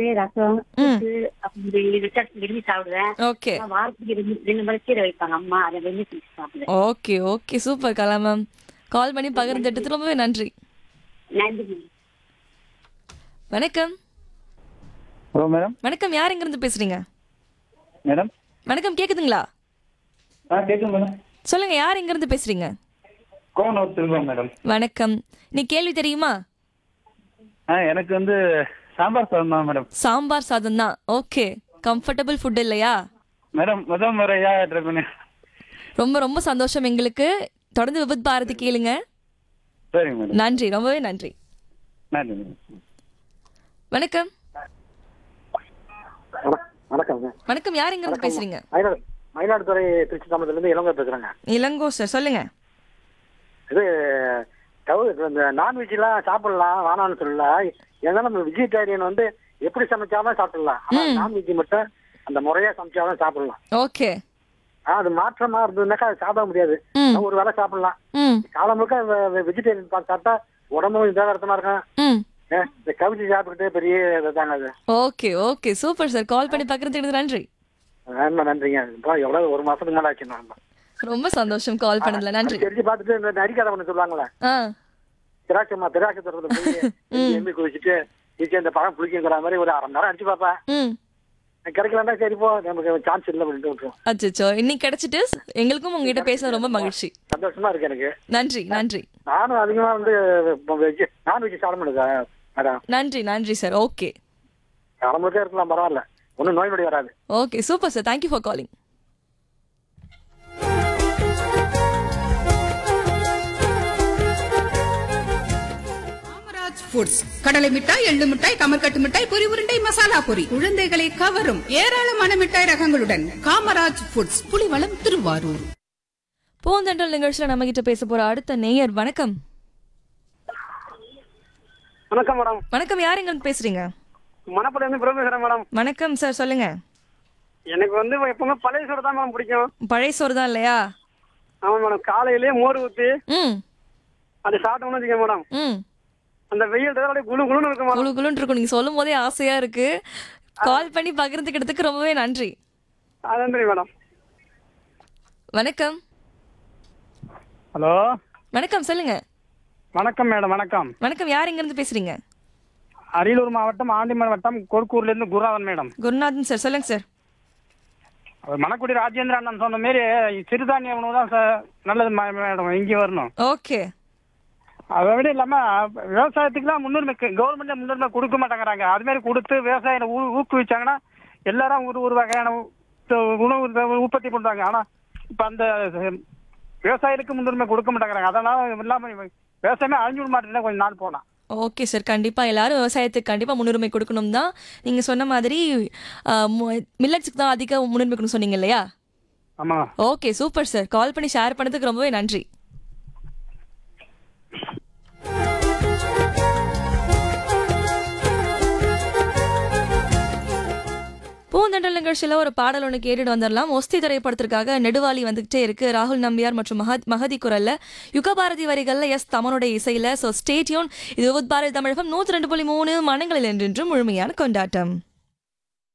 சாப்பாடு ரசம் புட்டு, அப்புறம் இந்த விசாரிச்சு விரும்பி சாப்பிடுவேன் ஓகே ஆனா வாரத்துக்கு ரெண்டு ரெண்டு முறை கீரை வைப்பாங்க அம்மா அதை விரும்பி செஞ்சு சாப்பிடுவேன் okay okay super Kala ma'am call பண்ணி பகிர்ந்துட்டு ரொம்பவே நன்றி நன்றி மேம் வணக்கம் ஹலோ மேடம் வணக்கம் யார் இருந்து பேசுறீங்க மேடம் வணக்கம் கேக்குதுங்களா ஆ கேட்குது மேடம் சொல்லுங்க யார் இருந்து பேசுறீங்க கோவனூர் செல்வம் மேடம் வணக்கம் நீ கேள்வி தெரியுமா ஆ எனக்கு வந்து சாம்பார் சாதம் தான் மேடம் சாம்பார் சாதம் தான் ஓகே கம்ஃபர்டபுள் ஃபுட் இல்லையா மேடம் முதல் முறையா ட்ரை பண்ணி ரொம்ப ரொம்ப சந்தோஷம் எங்களுக்கு தொடர்ந்து விபத் பாரதி கேளுங்க சரிங்க மேடம் நன்றி ரொம்பவே நன்றி நன்றி மேடம் வணக்கம் வணக்கங்க வணக்கம் யார் இருந்து பேசுறீங்க மயிலாடு மயிலாடுதுறை திருச்சி தாமரத்துலேருந்து இளங்கோ பேசுகிறேங்க இளங்கோ சார் சொல்லுங்க இது டவு இந்த நான்வெஜ்லாம் சாப்பிடலாம் வேணாம்னு சொல்லல ஏன்னா நம்ம வெஜிடேரியன் வந்து எப்படி சமைச்சாலும் சாப்பிடலாம் ஆனால் நான்வெஜ் மட்டும் அந்த முறையா சமைச்சாலும் சாப்பிடலாம் ஓகே ஆ, அது மாற்றமா இருந்ததுனாக்கா அது சாப்பிட முடியாது ம் ஒரு வேளை சாப்பிடலாம் ம் காலம் முழுக்க வெஜிடேரியன் பார்த்து சாப்பிட்டா உடம்பும் இதாகரத்தமா இருக்கும் ம் ஏ, இந்த கவிச்சு சாப்பிட்டுட்டு பெரிய இதுதாங்க அது okay okay super sir call பண்ணி பார்க்கறதுக்கு நன்றி ரொம்ப நன்றிங்க இப்போ எவ்வளவு ஒரு மாசத்துக்கு மேல ஆச்சு நான் ரொம்ப சந்தோஷம் கால் பண்ணதுல நன்றி தெரிஞ்சு பார்த்துட்டு இந்த நரிக்காத ஒன்று சொல்லுவாங்களே ஆ திராட்சைமா திராட்சை தரத்துல போய் எம்பி குளிச்சுட்டு ஈஸியா இந்த பழம் புளிக்குங்கிற மாதிரி ஒரு அரை மணி நேரம் அடிச்சு பார்ப்பேன் ம் கிடைக்கலன்னா சரி போ நமக்கு சான்ஸ் இல்லை அப்படின்ட்டு விட்டுரும் அச்சோ இன்னைக்கு கிடைச்சிட்டு எங்களுக்கும் உங்ககிட்ட பேச ரொம்ப மகிழ்ச்சி சந்தோஷமா இருக்கு எனக்கு நன்றி நன்றி நானும் அதிகமா வந்து வெஜ் நான்வெஜ் சாப்பிட முடியாது மேடம் நன்றி நன்றி சார் ஓகே அரை முழுக்க இருக்கலாம் பரவாயில்ல ஒன்றும் நோய் நொடி வராது okay super sir thank you for calling Kamaraj foods கடலை மிட்டாய் எள்ளு மிட்டாய் கமர்கட்டு மிட்டாய் பொரி உருண்டை மசாலா பொரி குழந்தைகளை கவரும் ஏராளமான மிட்டாய் ரகங்களுடன் காமராஜ் ஃபுட்ஸ் புலிவளம் திருவாரூர் பூந்தென்றல் நிகழ்ச்சியில் நம்ம கிட்ட பேச போற அடுத்த நேயர் வணக்கம் வணக்கம் மேடம் வணக்கம் யார் எங்க பேசுறீங்க மணப்பட இருந்து பிரபேசரன் மேடம் வணக்கம் சார் சொல்லுங்க எனக்கு வந்து எப்பவுமே பழைய சோறு தான் மேடம் பிடிக்கும் பழைய சோறு தான் இல்லையா ஆமா மேடம் காலையிலேயே மோர் ஊற்றி ம் அது சாப்பிட்டோம்னு வச்சுக்கோங்க மேடம் ம் அந்த வெயில் அப்படியே குளு குளுன்னு இருக்கும் குழு குழுன்னு இருக்கும் நீங்க சொல்லும் போதே ஆசையா இருக்கு கால் பண்ணி பகிர்ந்துக்கிட்டதுக்கு ரொம்பவே நன்றி நன்றி மேடம் வணக்கம் ஹலோ வணக்கம் சொல்லுங்க வணக்கம் மேடம் வணக்கம் வணக்கம் யார் எங்க இருந்து பேசுறீங்க அரியலூர் மாவட்டம் ஆண்டிமன் வட்டம் கொடுக்கூர்ல இருந்து குருநாதன் மேடம் குருநாதன் சார் சொல்லுங்க சார் அவர் மணக்குடி ராஜேந்திர அண்ணன் சொன்ன மாரி சிறுதானிய உணவு தான் சார் நல்லது மே- மேடம் இங்கே வரணும் ஓகே அதை விட இல்லாம விவசாயத்துக்குலாம் முன்னுரிமை கவர்மெண்ட்ல முன்னுரிமை கொடுக்க மாட்டேங்கிறாங்க அது மாதிரி கொடுத்து விவசாயம் ஊ- ஊக்குவிச்சாங்கன்னா எல்லாரும் ஒரு ஒரு வகையான உ- உணவு உ- உற்பத்தி பண்றாங்க ஆனா இப்ப அந்த விவசாயிகளுக்கு முன்னுரிமை கொடுக்க மாட்டேங்கிறாங்க அதனால இல்லாம விவசாயமே அழிஞ்சு விட மாட்டேங்குது கொஞ்சம் நாள் போனா ஓகே சார் கண்டிப்பா எல்லாரும் விவசாயத்துக்கு கண்டிப்பா முன்னுரிமை கொடுக்கணும் தான் நீங்க சொன்ன மாதிரி மில்லட்ஸுக்கு தான் அதிக முன்னுரிமை கொடுக்கணும் சொன்னீங்க இல்லையா ஆமா ஓகே சூப்பர் சார் கால் பண்ணி ஷேர் பண்ணதுக்கு ரொம்பவே நன்றி பூந்தண்டல் நிகழ்ச்சியில் ஒரு பாடல் ஒன்று கேட்டுட்டு வந்துடலாம் ஒஸ்தி திரைப்படத்திற்காக நெடுவாலி வந்துகிட்டே இருக்கு ராகுல் நம்பியார் மற்றும் மகத் மகதி குரல்ல யுகபாரதி வரிகள்ல எஸ் தமனுடைய இசையில ஸோ ஸ்டேட்யூன் இது உத் பாரதி தமிழகம் நூற்றி ரெண்டு புள்ளி மூணு மனங்களில் என்றென்றும் முழுமையான கொண்டாட்டம்